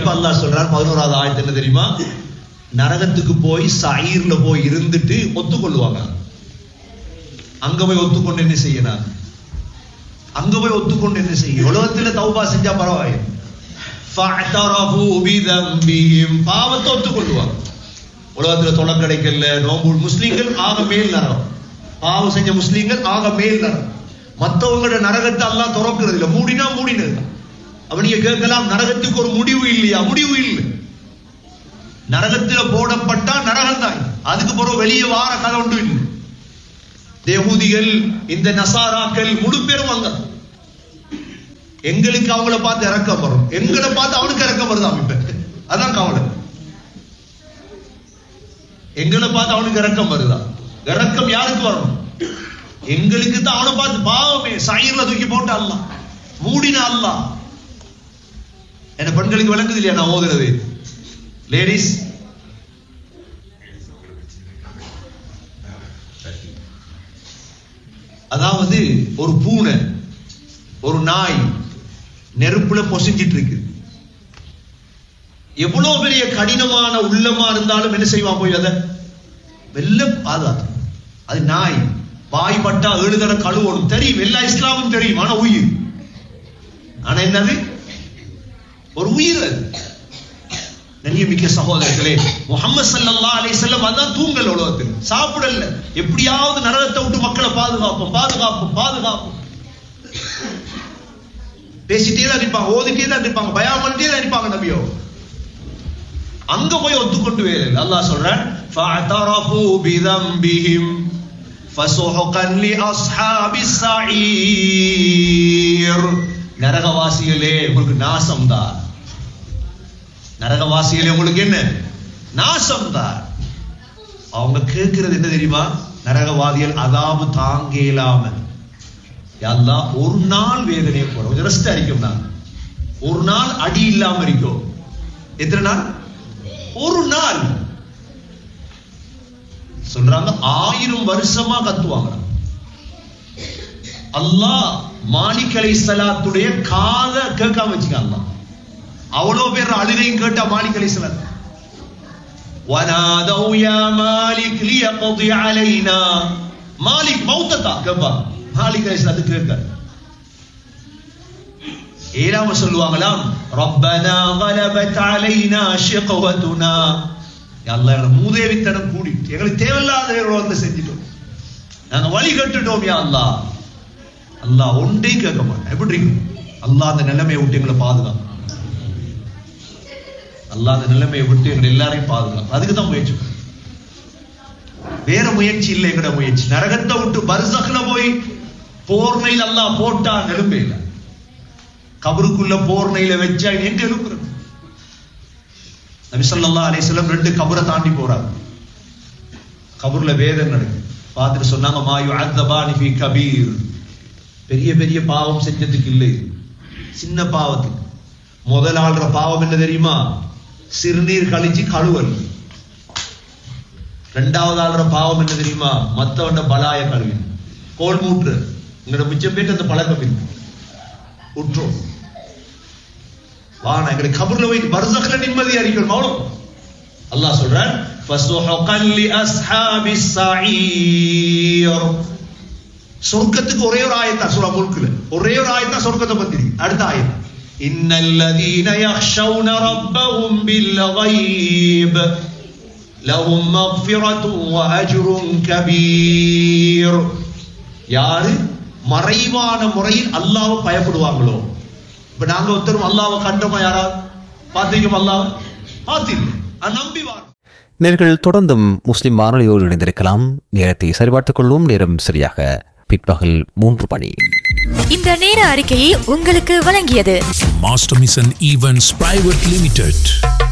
இப்ப அல்லாஹ் சொல்றார் பதினோராவது ஆயத்து என்ன தெரியுமா நரகத்துக்கு போய் சயீர்ல போய் இருந்துட்டு ஒத்துக்கொள்ளுவாங்க அங்க போய் ஒத்துக்கொண்டு என்ன செய்யணும் அங்க போய் ஒத்துக்கொண்டு என்ன செய்ய உலகத்துல தௌபா செஞ்சா பரவாயில்லை فَاعْتَرَفُوا بِذَنبِهِمْ பாவத்தை ஒத்துக்கொள்ளுவாங்க உலகத்துல தொலை கிடைக்கல நோம்பு முஸ்லீம்கள் ஆக மேல் நரகம் பாவம் செஞ்ச முஸ்லீம்கள் ஆக மேல் நரகம் மத்தவங்களோட நரகத்தை எல்லாம் திறக்கிறது இல்ல மூடினா மூடினது அப்ப நீங்க கேட்கலாம் நரகத்துக்கு ஒரு முடிவு இல்லையா முடிவு இல்லை நரகத்துல போடப்பட்டா நரகம் தான் அதுக்கு பிறகு வெளியே வார கதை ஒன்றும் இல்லை தேவூதிகள் இந்த நசாராக்கள் முழு பேரும் அங்க எங்களுக்கு அவங்கள பார்த்து இறக்கம் வரும் எங்களை பார்த்து அவனுக்கு இறக்கம் வருதாம் இப்ப அதான் கவலை எங்களை பார்த்து அவனுக்கு இறக்கம் வருதா இறக்கம் யாருக்கு வரணும் எங்களுக்கு தான் அவனை பார்த்து பாவமே சயிர்ல தூக்கி போட்ட அல்ல மூடின அல்ல என்ன பெண்களுக்கு விளங்குது இல்லையா நான் ஓதுறது லேடிஸ் அதாவது ஒரு பூனை ஒரு நாய் நெருப்புல பொசிஞ்சிட்டு இருக்கு எவ்வளவு பெரிய கடினமான உள்ளமா இருந்தாலும் என்ன செய்வான் போய் அதை வெல்ல பாதுகாத்து அது நாய் வாய் பட்டா ஏழு தடவை கழுவணும் தெரியும் எல்லா இஸ்லாமும் தெரியும் ஆனா உயிர் ஆனா என்னது ஒரு உயிர் அது நன்றிமிக்க சகோதரர்களே முகமது சல்லல்லா அலைஹிஸ்ஸலாம் அதான் தூங்கல் உலகத்தில் சாப்பிடல எப்படியாவது நரகத்தை விட்டு மக்களை பாதுகாப்போம் பாதுகாப்போம் பாதுகாப்போம் பேசிட்டே தான் இருப்பாங்க ஓதிட்டே தான் இருப்பாங்க பயம் பண்ணிட்டே தான் இருப்பாங்க நபியோ அங்க போய் ஒத்துக்கொண்டு வேறு அல்லாஹ் சொல்றான் فَاعْتَرَفُوا بِذَنبِهِمْ فَسُحُقًا لِأَصْحَابِ السَّعِيرِ நரகவாசிகளே உங்களுக்கு நாசம் தான் நரகவாசிகளே உங்களுக்கு என்ன நாசம் தான் அவங்க கேட்கிறது என்ன தெரியுமா நரகவாதிகள் அதாபு தாங்க இயலாம அல்லாஹ் ஒரு நாள் வேதனையை போற கொஞ்சம் ரெஸ்ட் அடிக்கும் நான் ஒரு நாள் அடி இல்லாம இருக்கும் எத்தனை நாள் ஒரு நாள் சொல்றாங்க ஆயிரம் வருஷமா கத்துவாங்க அல்லாஹ் மாலிக் அலை சலாத்துடைய காத கேட்காம வச்சுக்க அல்லாஹ் அவ்வளவு பேர் அழுகையும் கேட்டா மாலிக் அலை சலாத் ونادوا يا مالك ليقضي علينا மாலிக் மௌத்தத்தா கேப்பா மாலிக் அலை சலாத்து கேட்க ஏழாம சொல்லுவாங்களாம் ரப்பனா غلبت علينا شقوتنا அல்லாஹ் எங்களை மூதேவித்தனம் கூடி எங்களுக்கு தேவையில்லாத வந்து செஞ்சிட்டோம் நாங்க வழி கட்டுட்டோம் யா அல்லாஹ் அல்லாஹ் ஒன்றையும் கேட்க மாட்டேன் எப்படி இருக்கும் அல்லாஹ் அந்த நிலைமையை விட்டு எங்களை பாதுகாக்கும் அல்லாஹ் அந்த நிலைமையை விட்டு எங்களை எல்லாரையும் பாதுகாக்கும் அதுக்கு தான் முயற்சி பண்ணணும். வேற முயற்சி இல்லை எங்கட முயற்சி நரகத்தை விட்டு பர்சக்ல போய் போர்னையில் அல்லாஹ் போட்டா நெலும்பே இல்லை கபருக்குள்ள போர்னையில வச்சா எங்க எழுப்புறது நபி ஸல்லல்லாஹு அலைஹி வஸல்லம் ரெண்டு கபரை தாண்டி போறாங்க கபர்ல வேதனை நடக்குது பார்த்துட்டு சொன்னாங்க மா யுஅத்தபானி ஃபீ கபீர் பெரிய பெரிய பாவம் செஞ்சதுக்கு இல்லை சின்ன பாவத்துக்கு முதல் ஆள்ற பாவம் என்ன தெரியுமா சிறுநீர் கழிச்சு கழுவல் ரெண்டாவது ஆள்ற பாவம் என்ன தெரியுமா மத்தவண்ட பலாய கழுவி கோல் மூற்று எங்களோட மிச்சம் பேட்டு அந்த பழக்கம் இருக்கு உற்றோம் வானா எங்களுக்கு கபர்ல போய் பர்சக்ல நிம்மதியா இருக்கணும் அவ்வளவு அல்லாஹ் சொல்றான் فَسُحْقًا لِأَصْحَابِ السَّعِيرِ சொர்க்கத்துக்கு ஒரே ஒரு ஆயத்தா சூரா முல்குல ஒரே ஒரு ஆயத்தா சொர்க்கத்தை பத்தி இருக்கு. அடுத்த ஆயத் إِنَّ الَّذِينَ يَخْشَوْنَ رَبَّهُمْ بِالْغَيْبِ لَهُمْ مَغْفِرَةٌ وَأَجْرٌ كَبِيرٌ யாரு மறைவான முறையில் அல்லாஹ்வை பயப்படுவாங்களோ இப்ப நாங்க ஒருத்தரும் அல்லாஹ்வை கண்டோமா யாராவது பாத்தீங்க அல்லாஹ் பாத்தீங்க நம்பி வாங்க நேர்கள் தொடர்ந்தும் முஸ்லிம் வானொலியோடு இணைந்திருக்கலாம் நேரத்தை சரிபார்த்துக் கொள்வோம் நேரம் சரியாக பிற்பகல் மூன்று மணி இந்த நேர அறிக்கையை உங்களுக்கு வழங்கியது Master Mission Events Private Limited.